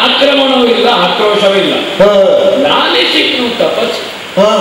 ಆಕ್ರಮಣವೂ ಇಲ್ಲ ಆಕ್ರೋಶವೂ ಇಲ್ಲ ಹಾ ಲಾಲಿಸಿನ್ನು ತಪಸ್ಸು ಹಾ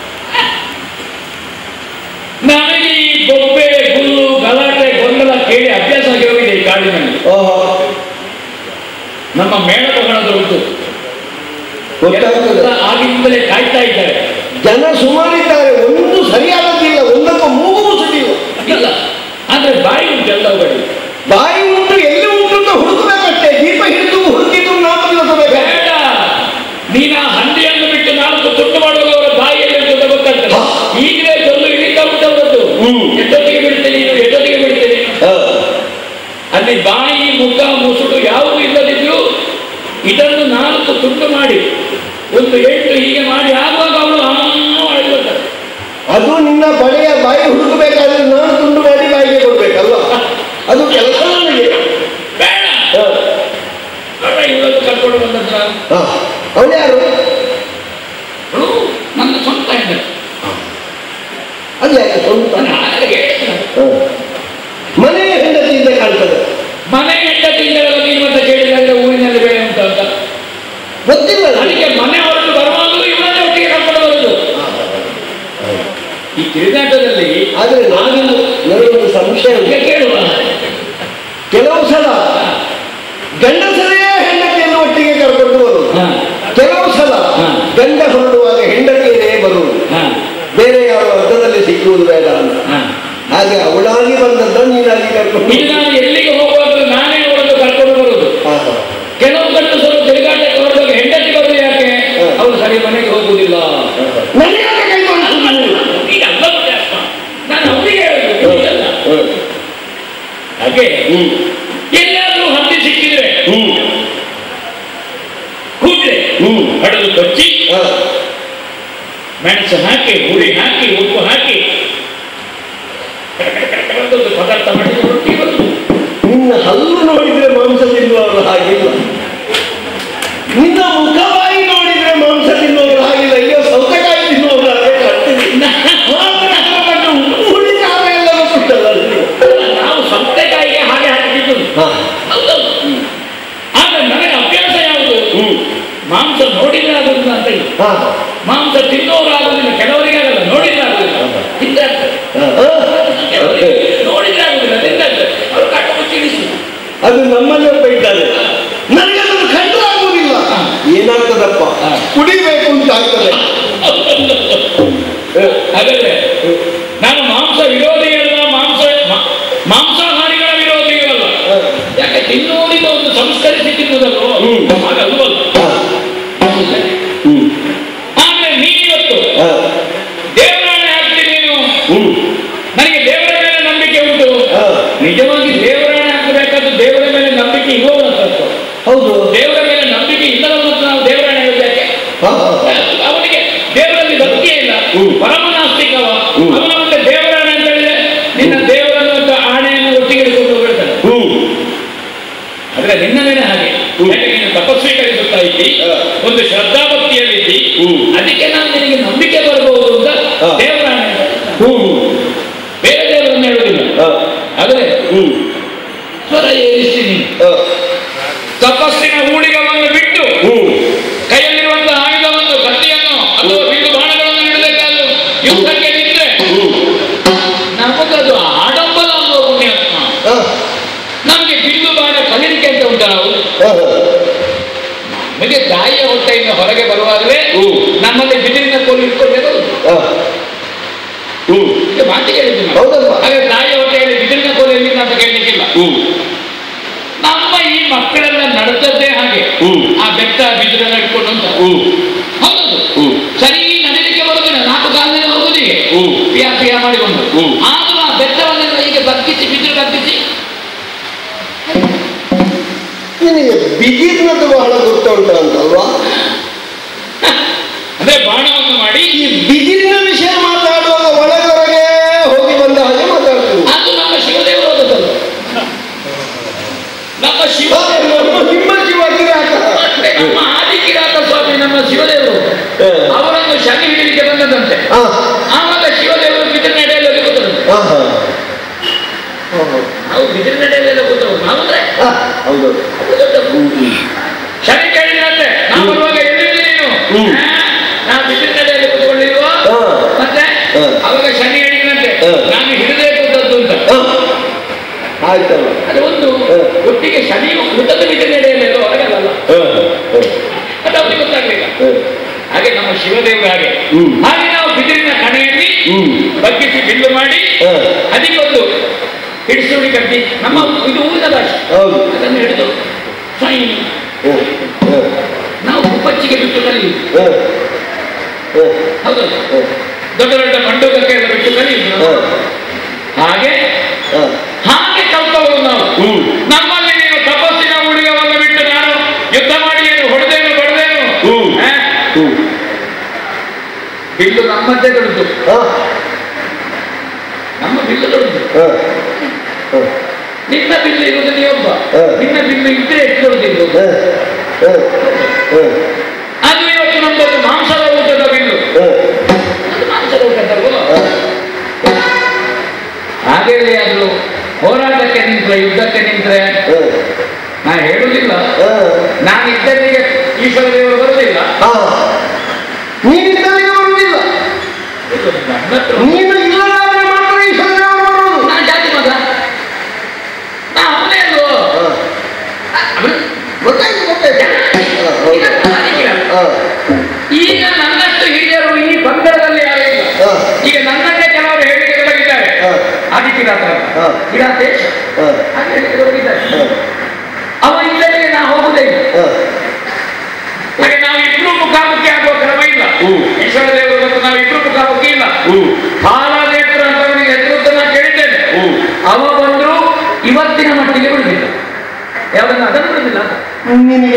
ನನಗೆ ಈ ಬೊಬ್ಬೆ ಹುಲ್ಲು ಗಲಾಟೆ ಗೊಂದಲ ಕೇಳಿ ಅಭ್ಯಾಸ ಆಗಿ ಹೋಗಿದೆ ಈ ಕಾಡಿನಲ್ಲಿ ಓಹೋ ನಮ್ಮ ಮೇಳದೊಂದು ಗೊತ್ತಾಗ್ತದೆ ಆಗಿಂದಲೇ ಕಾಯ್ತಾ ಇದ್ದಾರೆ ಜನ ಸುಮಾರಿದ್ದಾರೆ ಒಂದು ಸರಿಯಾದದ್ದಿಲ್ಲ ಒಂದಕ್ಕೂ ಮೂಗು ಮುಸುದಿಲ್ಲ ಇಲ್ಲ ಆದ್ರೆ ಬಾಯಿ ಉಂಟು ಎಲ್ಲವುಗಳು ಬಾಯಿ ಉಂಟು ಎಲ್ಲಿ ಉಂಟು ಅಂತ ಹುಡುಕಬೇಕಷ್ಟೇ ದೀಪ ಹಿಡಿದು ಹುಡುಕಿದ್ರು ನಾವು ನಿಲ್ಲಿಸಬೇಕು ಬೇಡ ನೀನ ಹಂದಿಯನ್ನು ಬಿಟ್ಟು ನಾಲ್ಕು ತುಂಡು ಮಾಡುವವರ ಬಾಯಿಯಲ್ಲಿ ಅಂತ ಗೊತ್ತಾಗ್ತದೆ ಹಾ. ಈಗಲೇ ಜೊಲ್ಲು ಹಿಡಿತಾ ಉಂಟವರದ್ದು ಹ್ಮ್. ಎಷ್ಟೊತ್ತಿಗೆ ಬಿಡ್ತೇನೆ ನೀನು ಎಷ್ಟೊತ್ತಿಗೆ ಬಿಡ್ತೇನೆ ಅಲ್ಲಿ ಬಾಯಿ ಮುಖ ಮುಸುಡು ಯಾವುದೂ ಇಲ್ಲದಿದ್ರು ಇದನ್ನು ನಾಲ್ಕು ತುಂಡು ಮಾಡಿ ಒಂದು ಎಂಟು ಹೀಗೆ ಮಾಡಿ ಆಗುವಾಗ ಅವಳು ಅಮ್ಮು ಅಳ್ಕೊಳ್ತಾಳೆ ಅದು ನಿನ್ನ ಬಳೆಯ ಬಾಯಿ ಹುಡುಕಬೇಕಾದ್ರೆ ನಾನು ತುಂಡು ಮಾಡಿ ಬಾಯಿಗೆ ಕೊಡ್ಬೇಕಲ್ವ ಅದು ಕೆಲಸ ನನಗೆ ಬೇಡ ಬೇಡ ಇವಳನ್ನು ಕರ್ಕೊಂಡು ಬಂದದ್ರ ಅವಳು ಯಾರು ಅವಳು ನನ್ನ ಸ್ವಂತ ಹೆಂಡತಿ ಅದು ಯಾಕೆ ಸ್ವಂತ ನಾನು ಹಾಗೆ ಹೇಳಿದ್ದೆ. ಹ. ಮನೆಯ ಹೆಂಡತಿಯಿಂದ ಕಾಣ್ತದೆ ಮನೆ ಹೆಂಡತಿಯಿಂದ ನೀನು ಮತ್ತೆ ಕೇಳಿದ್ರೆ ಊರಿನಲ್ಲಿ ಬೇರೆ ಉಂಟು ಅಂತ ಗೊತ್ತಿಲ್ಲ ನನಗೆ ಅದಕ್ಕೆ ಮನೆ ಹೊರಟು ಬರುವಾಗಲೂ ಇವಳನ್ನೇ ಒಟ್ಟಿಗೆ ಕರ್ಕೊಂಡು ಬರುದು ಈ ತಿರುಗಾಟದಲ್ಲಿ ಆದ್ರೆ ನಾನು ನನಗೊಂದು ಸಂಶಯ ಉಂಟು. ಈಗ ಕೇಳುವ ಕೆಲವು ಸಲ ಗಂಡಸರೇ ಹೆಂಡತಿಯನ್ನು ಒಟ್ಟಿಗೆ ಕರ್ಕೊಂಡು ಬರುವುದು ಹಾ. ಕೆಲವು ಸಲ ಹಾ. ಗಂಡ ಹೊರಡುವಾಗ ಹೆಂಡತಿಯೇ ಬರುವುದು ಹಾ, ಬೇರೆ ಯಾವ ಅರ್ಥದಲ್ಲಿ ಸಿಕ್ಕುವುದು ಬೇಡ ಅಂತ ಹಾ. ಹಾಗೆ ಅವಳಾಗಿ ಬಂದದ್ದ ನೀನಾಗಿ ಕರ್ಕೊಂಡು ಇದು ನಾನು ಎಲ್ಲಿಗೆ ಹೋಗುವಾಗ ನಾನೇ ಅವರನ್ನು ಕರ್ಕೊಂಡು ಬರುದು ಹಾ, ಹಾ. ಕೆಲವು ಗಂಡಸರು ತಿರುಗಾಟಕ್ಕೆ ಹೊರಡುವಾಗ ಹೆಂಡತಿ ಬರುದು ಯಾಕೆ ಹಾ. ಅವರು ಸರಿ ಮನೆಗೆ ಹೋಗುವುದಿಲ್ಲ ನನಗ್ಯಾಕೆ ಕೈ ತೋರಿಸುವುದು? ಈಗ ಅಲ್ಲ ವ್ಯತ್ಯಾಸ. ನಾನು ಅವರಿಗೆ ಹೇಳುದು ಇದಲ್ಲ. ಹ. ಹಾಗೆ ಹ್ಮ್. ಎಲ್ಲಾದ್ರೂ ಹಂದಿ ಸಿಕ್ಕಿದ್ರೆ ಹ್ಮ್. ಕೂಡ್ಲೆ ಹ್ಮ್. ಹಡಲು ಕೊಚ್ಚಿ ಹಾ. ಮೆಣಸು ಹಾಕಿ ಹುಳಿ ಹಾಕಿ ಉಪ್ಪು ಹಾಕಿ ಒಂದೊಂದು ಪದಾರ್ಥ ಮಾಡಿ ರೊಟ್ಟಿ ಬರುದು ನಿನ್ನ ಹಲ್ಲು ನೋಡಿದ್ರೆ ಮಾಂಸ ತಿನ್ನುವವರು ಹಾಗಿಲ್ಲ ನಿನ್ನ ಮುಖವಾಯಿ ನೋಡಿದ್ರೆ ಮಾಂಸ ತಿನ್ನುವವರು ಹಾಗಿಲ್ಲ ಅಯ್ಯೋ ಸೌತೆಕಾಯಿ ತಿನ್ನುವವರು ಹಾಗೆ ಕಾಣ್ತೀವಿ. ಮಾತ್ರ ಹಾಕೊಂಡು ಹುಳಿ ಖಾರ ಎಲ್ಲ ಗೊತ್ತುಂಟಲ್ಲ ನಿನಗೆ. ನಾವು ಸೌತೆಕಾಯಿಗೆ ಹಾಗೆ ಹಾಕಿದ್ದು ಹಾ. ಹೌದೌದು ಆದ್ರೆ ನನಗೆ ಅಭ್ಯಾಸ ಯಾವುದು ಹ್ಮ್. ಮಾಂಸ ನೋಡಿದ್ರೆ ಆಗುದಿಲ್ಲ ಅಂತ ಇಲ್ಲ ಹಾ. ಮಾಂಸ ತಿನ್ನೋರು ಆಗುದಿಲ್ಲ ಕೆಲವರಿಗೆ ಆಗಲ್ಲ ನೋಡಿದ್ರೆ ಆಗುದಿಲ್ಲ ತಿಂದ್ರೆ ಆಗ್ತದೆ. ಹಾ. ಹಾ. ಕೆಲವರಿಗೆ ನೋಡಿದ್ರೆ ಆಗುದಿಲ್ಲ ತಿಂದ್ರೆ ಆಗ್ತದೆ. ಅವ್ರು ಕಟ್ಟು ಮುಚ್ಚಿ ಇಳಿಸುದು. ಅದು ನಮ್ಮಲ್ಲಿ ಒಬ್ಬ ಇದ್ದಾನೆ ನನಗೆ ಅದನ್ನು ಕಂಡ್ರೆ ಆಗುವುದಿಲ್ಲ ಏನಾಗ್ತದಪ್ಪ ಹಾ. ಕುಡಿಬೇಕು ಅಂತ ಆಗ್ತದೆ ಹಾಗಾದ್ರೆ ನಾನು ಮಾಂಸ ವಿರೋಧಿ ಅಲ್ಲ ಮಾಂಸ ಮಾ- ಮಾಂಸಾಹಾರಿಗಳ ವಿರೋಧಿಯೂ ಅಲ್ಲ ಯಾಕೆ ತಿನ್ನುವುದಿಲ್ಲ ಒಂದು ಸಂಸ್ಕರಿಸಿ ತಿನ್ನುವುದಲ್ವೋ ಹ್ಮ್. ಹಾಗಲ್ವಲ್ಲ ಹಾ. ಹ್ಮ್. ಆದ್ರೆ ನೀನಿವತ್ತು ಹಾ. ದೇವರಾಣೆ ಹಾಕ್ತೀನಿ ನೀನು ಹ್ಮ್. ನನಗೆ ದೇವರ ಮೇಲೆ ನಂಬಿಕೆ ಉಂಟು ಹಾ. ನಿಜವಾಗಿ ದೇವರಾಣೆ ಹಾಕಬೇಕಾದ್ದು ದೇವರ ಮೇಲೆ ನಂಬಿಕೆ ಇರುವವನಂತ ಹೌದು ದೇವರ ಮೇಲೆ ನಂಬಿಕೆ ಇಲ್ಲದವನಂತ ನಾವು ದೇವರಾಣೆ ಹೇಳೋದು ಯಾಕೆ ಹಾ, ಹಾ, ಹಾ. ಅವನಿಗೆ ದೇವರಲ್ಲಿ ಭಕ್ತಿಯೇ ಇಲ್ಲ ಹ್ಮ್. ಪರಮನಾಸ್ತಿಕವ ಹ್ಮ್. ಅವನ ಮುಂದೆ ದೇವರಾಣೆ ಅಂತ ಹೇಳಿದ್ರೆ ನಿನ್ನ ದೇವರನ್ನು ಮತ್ತು ಆಣೆಯನ್ನು ಒಟ್ಟಿಗೆ ಹಿಡ್ಕೊಂಡು ಹೋಗ್ಬಿಡ್ತಾನೆ ಹ್ಮ್. ಆದ್ರೆ ನಿನ್ನ ಮೇಲೆ ಹಾಗೆ ಹ್ಮ್. ಯಾಕೆ ನೀನು ತಪಸ್ವೀಕರಿಸುತ್ತಾ ಇದ್ದಿ ಹಾ. ಒಂದು ಶ್ರದ್ಧಾಭಕ್ತಿಯಲ್ಲಿದ್ದಿ ಹ್ಮ್. ಅದಕ್ಕೆ ನಾನು ನಿನಗೆ ನಂಬಿಕೆ ಬರಬಹುದು ಅಂತ ಹಾ. ದೇವರಾಣೆ ಅಂತ ಹೇಳ್ತಾನೆ. ಹ್ಮ್. ಬೇರೆ ದೇವರನ್ನು ಹೇಳುವುದಿಲ್ಲ ಹಾ. ಆದರೆ ಹ್ಮ್. ಸ್ವರ ಏರಿಸ್ತೀನಿ ಹಾ. ತಪಸ್ಸಿನ ಊಳಿಗವನ್ನು ಬಿಟ್ಟು ಹ್ಮ್. ಕೈಯಲ್ಲಿರುವಂತಹ ಆಯುಧವನ್ನು ಕತ್ತಿಯನ್ನು ಅಥವಾ ಬಿಲ್ಲು ಬಾಣಗಳನ್ನು ಹಿಡಿಬೇಕಾದ್ರು ಯುದ್ಧಕ್ಕೆ ನಿಂತ್ರೆ ಹ್ಮ್. ನಮಗದು ಆಡಂಬರ ಅನ್ನುವ ಪುಣ್ಯಾತ್ಮ ಹಾ. ನಮಗೆ ಬಿಲ್ಲು ಬಾಣ ಕಲಿಲಿಕ್ಕೆ ಅಂತ ಉಂಟ ನಾವು ಹಾ. ನಮಗೆ ತಾಯಿಯ ಹೊಟ್ಟೆಯಿಂದ ಹೊರಗೆ ಬರುವಾಗಲೇ ಹ್ಮ್. ನಮ್ಮಲ್ಲಿ ಬಿದಿರಿನ ಕೋಲು ಇಟ್ಕೊಂಡೇ ಬರುದು ಹಾ. ಹ್ಮ್. ಈಗ ಮಾತು ಕೇಳಿದ್ದು ನಾವು. ಹೌದಲ್ವಾ? ಹಾಗೆ ತಾಯಿಯ ಹೊಟ್ಟೆಯಲ್ಲಿ ಬಿದಿರಿನ ಕೋಲು ಎಲ್ಲಿಂದ ಅಂತ ಕೇಳಲಿಕ್ಕಿಲ್ಲ ಹ್ಮ್. ನಮ್ಮ ಈ ಮಕ್ಕಳೆಲ್ಲ ನಡೆದದ್ದೇ ಹಾಗೆ ಹ್ಮ್. ಆ ಬೆಟ್ಟ ಬಿದಿರೆಲ್ಲ ಇಟ್ಕೊಂಡು ಅಂತ ಹ್ಮ್. ಹೌದು ಹ್ಮ್. ಸರಿ ನಡೀಲಿಕ್ಕೆ ಬರುದಿಲ್ಲ ನಾಲ್ಕು ಕಾಲದಲ್ಲಿ ಹೋಗುದು ಹೀಗೆ ಹ್ಮ್. ಪಿಯಾ ಪಿಯಾ ಮಾಡಿಕೊಂಡು ಹ್ಮ್. ಆದ್ರೂ ಆ ಬೆಟ್ಟವನ್ನೆಲ್ಲ ಹೀಗೆ ಬಗ್ಗಿಸಿ ಬಿದಿರು ಬಗ್ಗಿಸಿ ನಿನಗೆ ಬಿಗಿರ್ನದ್ದು ಬಹಳ ಗೊತ್ತುಂಟು ಅಂತಲ್ವಾ ಅದೇ ಬಾಣವನ್ನು ಮಾಡಿ ಈ ಬಿಗಿರಿನ ವಿಷಯ ಮಾತಾಡುವಾಗ ಒಳಗೊಳಗೆ ಹೋಗಿ ಬಂದ ಹಾಗೆ ಮಾತಾಡ್ತೀನಿ ಅದು ನಮ್ಮ ಶಿವದೇವರು ಓದದಲ್ಲ ನಮ್ಮ ಶಿವ ನಿಮ್ಮ ಶಿವ ಕಿರಾತ. ನಮ್ಮ ಆದಿಕಿರಾತ ಸ್ವಾಮಿ ನಮ್ಮ ಶಿವದೇವರು ಹೇ. ಅವರನ್ನು ಶನಿ ಹಿಡಿಲಿಕ್ಕೆ ಬಂದದಂತೆ ಹಾ. ಆವಾಗ ಶಿವದೇವರು ಬಿದಿರು ನಡೆಯಲು ಕೂತರು ಹಾ, ಹಾ. ಹಾ, ಹಾ. ನಾವು ಬಿದಿರು ನಡೆಯಲೆಲ್ಲ ಕೂತರು ನಾವಂದ್ರೆ ಹಾ, ಹೌದು ದೊಡ್ಡ ಹ್ಮ್, ಹ್ಮ್. ಶನಿ ಕೇಳಿ ಆಯ್ತಲ್ಲ ಅದು ಒಂದು ಹ. ಒಟ್ಟಿಗೆ ಶನಿಯು ಊಟದ ವಿಧ ನಡೆಯಲಿಲ್ಲ ಹೊರಗಲ್ಲ ಹ, ಹ, ಅದು ಅವನಿಗೆ ಗೊತ್ತಾಗ್ಲಿಲ್ಲ ಹ. ಹಾಗೆ ನಮ್ಮ ಶಿವದೇವರು ಹಾಗೆ ಹ್ಮ್. ಹಾಗೆ ನಾವು ಬಿದಿರಿನ ಕಣೆಯಲ್ಲಿ ಹ್ಮ್. ಬಗ್ಗಿಸಿ ಬಿಲ್ಲು ಮಾಡಿ ಹ. ಅದಕ್ಕೊಂದು ಹಿಡಿಸುಡಿ ಕಟ್ಟಿ ನಮ್ಮ ಇದು ಊರಿನ ಭಾಷೆ ಹೌದು ಅದನ್ನು ಹಿಡಿದು ಸ್ವಯಂ ಹ, ಹ, ನಾವು ಕುಪ್ಪಚ್ಚಿಗೆ ಬಿಟ್ಟು ಕಲಿಯುವುದು ಹ, ಹ, ಹೌದಲ್ಲ ಹ, ದೊಡ್ಡ ದೊಡ್ಡ ಮಂಡೂಕಕ್ಕೆ ಎಲ್ಲ ಬಿಟ್ಟು ಕಲಿಯುವುದು ಹ, ಹಾಗೆ ಹ. ಹಾಗೆ ಕಲ್ತವರು ನಾವು ಹ್ಮ್. ನಮ್ಮಲ್ಲಿ ನೀನು ತಪಸ್ಸಿನ ಉಳಿಗವನ್ನು ಬಿಟ್ಟು ನಾನು ಯುದ್ಧ ಮಾಡಿ ಏನು ಹೊಡೆದೇನು ಬಡದೇನು ಹ್ಮ್. ಹ? ಹ್ಮ್. ಬಿಲ್ಲು ನಮ್ಮದ್ದೇ ದೊಡ್ಡದು ಹ, ನಮ್ಮ ಬಿಲ್ಲು ದೊಡ್ಡದು ಹ, ಹ, ನಿನ್ನ ಬಿಲ್ಲು ಇರುವುದು ನೀ ಒಬ್ಬ ಹ. ನಿನ್ನ ಬಿಲ್ಲು ಇದ್ರೆ ಎಷ್ಟು ದೊಡ್ಡದಿರ್ಬೋದು ಹ, ಹ, ಹ, ಅದು ಇವತ್ತು ನಮ್ಮದು ಮಾಂಸದ ಊಟದ ಬಿಲ್ಲು ಹ, ಅದು ಮಾಂಸದ ಊಟದಲ್ವೋ ಹ. ಹಾಗೆಯೇ ಅದು ಹೋರಾಟಕ್ಕೆ ನಿಂತ್ರೆ ಯುದ್ಧಕ್ಕೆ ನಿಂತ್ರೆ ಹ, ನಾ ಹೇಳುವುದಿಲ್ಲ ಹ. ನಾನು ಇದ್ದಲ್ಲಿಗೆ ಈಶ್ವರ ದೇವರು ಬರುವುದಿಲ್ಲ ಹ. ನೀನಿದ್ದಲ್ಲಿ ಬರುವುದಿಲ್ಲ ನನ್ನ ಹತ್ರ ನೀನು ಇಲ್ಲದಾದ್ರೆ ಮಾತ್ರ ಈಶ್ವರದೇವರು ಬರುವುದು ನಾನು ಜಾತಿ ಮಗ ನಾ ಅವನೇ ಅಲ್ವೋ ಹ, ಅವನು ಗೊತ್ತಾಯ್ತು ಗೊತ್ತಾಯ್ತು ಹ, ಹೌದು. ಹ, ಈಗ ನನ್ನಷ್ಟು ಹಿರಿಯರು ಈ ಬಂಧನದಲ್ಲಿ ಯಾರು ಇಲ್ಲ ಹ, ಈಗ ನನ್ನನ್ನೇ ಕೆಲವರು ಹೇಳಿಕೆ ತೊಡಗಿದ್ದಾರೆ ಹ, ಆದಿಕಿರಾತ ಹ. ಕಿರಾತೇಶ ಹ, ಹಾಗೆ ಹೇಳಿಕೆ ತೊಡಗಿದ್ದಾರೆ ಹ, ಅವ ಇದ್ದಲ್ಲಿಗೆ ನಾ ಹೋಗುದೇ ಇಲ್ಲ ಹ. ಹಾಗೆ ನಾವು ಇಬ್ರು ಮುಖಾಮುಖಿ ಆಗುವ ಕ್ರಮ ಇಲ್ಲ ಹ್ಮ್. ಈಶ್ವರ ದೇವರು ಮತ್ತು ನಾವು ಇಬ್ರು ಮುಖಾಮುಖಿ ಇಲ್ಲ ಹ್ಮ್. ಹಾಲಾದೇತ್ರ ಅಂತ ಅವನಿಗೆ ಹೆಸರು ನಾ ಕೇಳಿದ್ದೇನೆ ಹ್ಮ್. ಅವ ಬಂದ್ರು ಇವತ್ತಿನ ಮಟ್ಟಿಗೆ ಬಿಡುದಿಲ್ಲ ಯಾವ್ದನ್ನ ಅದನ್ನು ಬಿಡುದಿಲ್ಲ ನಿನಗೆ